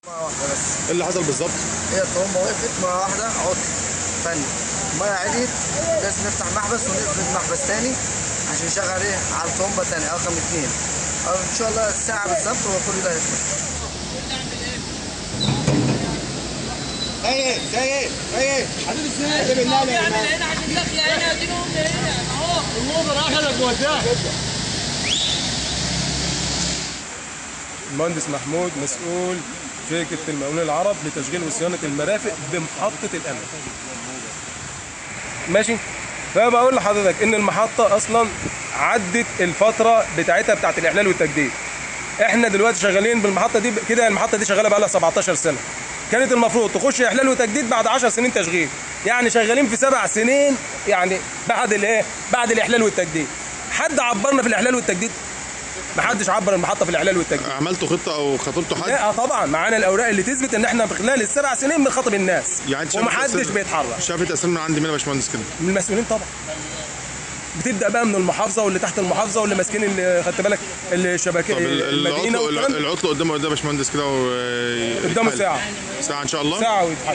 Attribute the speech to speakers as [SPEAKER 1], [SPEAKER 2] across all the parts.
[SPEAKER 1] مرة واحدة بس
[SPEAKER 2] ايه اللي حصل بالظبط
[SPEAKER 1] هي الطرمبة وقفت مرة واحدة عطل فني المية عليت لازم نفتح محبس ونقفل المحبس تاني عشان نشغل ايه على الطرمبة تاني رقم اتنين أو ان شاء الله الساعة بالظبط هو كل ده هيخلص
[SPEAKER 2] ايه ايه ايه حبيبي ازاي بالله
[SPEAKER 3] يعني هنا عشان داخله هنا دي هنا اهو
[SPEAKER 2] الموضوع اخذك وداك
[SPEAKER 4] المهندس محمود مسؤول شركة المقاولين العرب لتشغيل وصيانة المرافق بمحطة الأمل. ماشي؟ فبقول لحضرتك إن المحطة أصلا عدت الفترة بتاعتها بتاعت الإحلال والتجديد. إحنا دلوقتي شغالين بالمحطة دي كده المحطة دي شغالة بقى لها 17 سنة. كانت المفروض تخش إحلال وتجديد بعد 10 سنين تشغيل. يعني شغالين في سبع سنين يعني بعد الإيه؟ بعد الإحلال والتجديد. حد عبرنا في الإحلال والتجديد؟ محدش عبر المحطة في الإحلال والتجديد.
[SPEAKER 2] عملتوا خطه او خاطبتوا حد
[SPEAKER 4] لا طبعا معانا الاوراق اللي تثبت ان احنا في خلال السبع سنين بنخاطب الناس
[SPEAKER 2] يعني انت شايف
[SPEAKER 4] ومحدش
[SPEAKER 2] تأثير-
[SPEAKER 4] بيتحرك
[SPEAKER 2] شايف تاثير من عند مين يا باشمهندس كده
[SPEAKER 4] من المسؤولين طبعا بتبدا بقى من المحافظه واللي تحت المحافظه واللي ماسكين اللي خدت بالك الشبكه
[SPEAKER 2] طب ال-
[SPEAKER 4] المدينه
[SPEAKER 2] العطل
[SPEAKER 4] والكلام ده.
[SPEAKER 2] العطل قدامه قد ايه يا باشمهندس كده و-
[SPEAKER 4] قدامه
[SPEAKER 2] يتحل؟
[SPEAKER 4] ساعه
[SPEAKER 2] ساعه ان شاء الله
[SPEAKER 4] ساعه ويتحل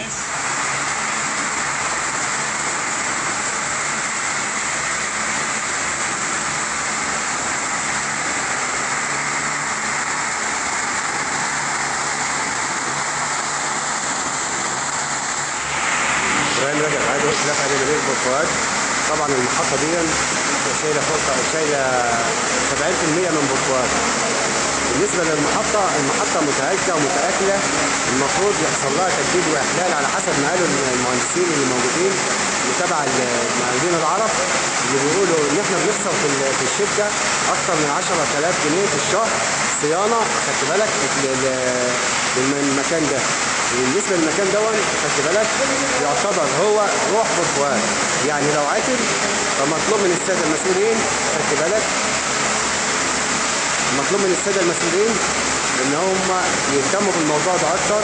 [SPEAKER 5] ابراهيم رجب عادل نفع بين فؤاد طبعا المحطه دي شايله فوق شايله 70% من بورفؤاد بالنسبه للمحطه المحطه متهالكه ومتاكله المفروض يحصل لها تجديد واحلال على حسب ما قالوا المهندسين اللي موجودين اللي تبع المقاولين العرب اللي بيقولوا ان احنا بنخسر في ال- في الشركه اكثر من 10000 جنيه في الشهر صيانه خدت بالك لل- لل- للمكان ده بالنسبه للمكان دون خدت بالك يعتبر هو روح بورفؤاد يعني لو عتل فمطلوب من الساده المسؤولين خدت بالك مطلوب من الساده المسؤولين ان هم يهتموا بالموضوع ده اكتر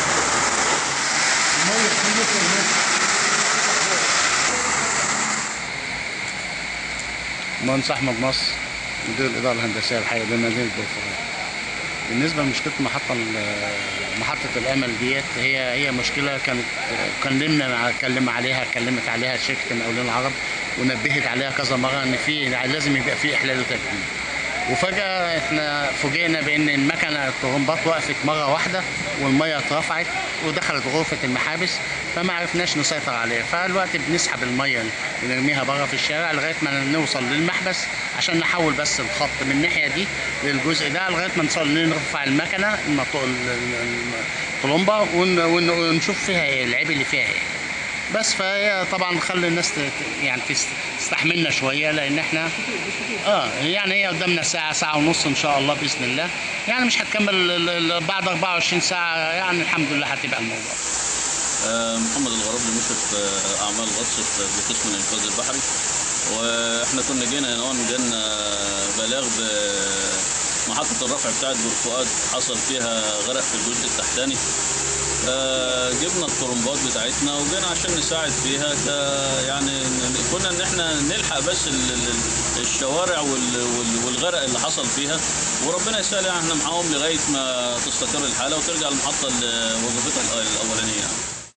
[SPEAKER 6] مهندس احمد نصر مدير الاداره الهندسيه الحاليه بمدينه بورفؤاد بالنسبه لمشكله محطه ال- محطه الامل ديت هي هي مشكله كانت كلمنا اتكلم عليها اتكلمت عليها شركه المقاولين العرب ونبهت عليها كذا مره ان في لازم يبقى في احلال وتجديد وفجاه احنا فوجئنا بان المكنه الطرمبات وقفت مره واحده والميه اترفعت ودخلت غرفه المحابس فما عرفناش نسيطر عليها فالوقت بنسحب الميه ونرميها بره في الشارع لغايه ما نوصل للمحبس عشان نحول بس الخط من الناحيه دي للجزء ده لغايه ما نوصل نرفع المكنه المط- ال- ال- الطلمبه ون- ون- ونشوف فيها ايه العيب اللي فيها ايه بس فهي طبعا خلي الناس ت- ت- يعني تست- تستحملنا شويه لان احنا اه يعني هي قدامنا ساعه ساعه ونص ان شاء الله باذن الله يعني مش هتكمل ال- ال- بعد 24 ساعه يعني الحمد لله هتبقى الموضوع
[SPEAKER 7] آه، محمد الغرابلي مشرف آه، اعمال غطس في قسم الانقاذ البحري واحنا كنا جينا هنا وان جالنا بلاغ بمحطه الرفع بتاعت بورفؤاد حصل فيها غرق في الجزء التحتاني آه، جبنا الطرمبات بتاعتنا وجينا عشان نساعد فيها ك- يعني ن- كنا ان احنا نلحق بس ال- ال- الشوارع وال- وال- والغرق اللي حصل فيها وربنا يسهل يعني احنا معاهم لغايه ما تستقر الحاله وترجع المحطه لوظيفتها الاولانيه يعني.